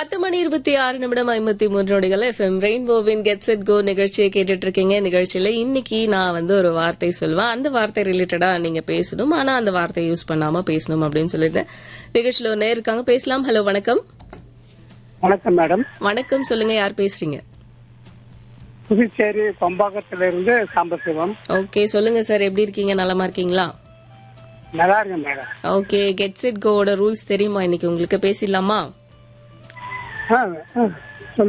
பத்து மணி இருபத்தி ஆறு நிமிடம் ஐம்பத்தி மூன்று நொடிகள் எஃப்எம் ரெயின்போவின் கெட் செட் கோ நிகழ்ச்சியை கேட்டுட்டு இருக்கீங்க நிகழ்ச்சியில இன்னைக்கு நான் வந்து ஒரு வார்த்தை சொல்வேன் அந்த வார்த்தை ரிலேட்டடா நீங்க பேசணும் ஆனா அந்த வார்த்தையை யூஸ் பண்ணாம பேசணும் அப்படின்னு சொல்லிட்டு நிகழ்ச்சியில ஒரு நேர் இருக்காங்க பேசலாம் ஹலோ வணக்கம் வணக்கம் மேடம் வணக்கம் சொல்லுங்க யார் பேசுறீங்க புதுச்சேரி கொம்பாக்கத்திலிருந்து சாம்பசிவம் ஓகே சொல்லுங்க சார் எப்படி இருக்கீங்க நலமா இருக்கீங்களா நல்லா இருக்கேன் மேடம் ஓகே கெட் செட் கோவோட ரூல்ஸ் தெரியுமா இன்னைக்கு உங்களுக்கு பேசிடலாமா ஆ, ஆ.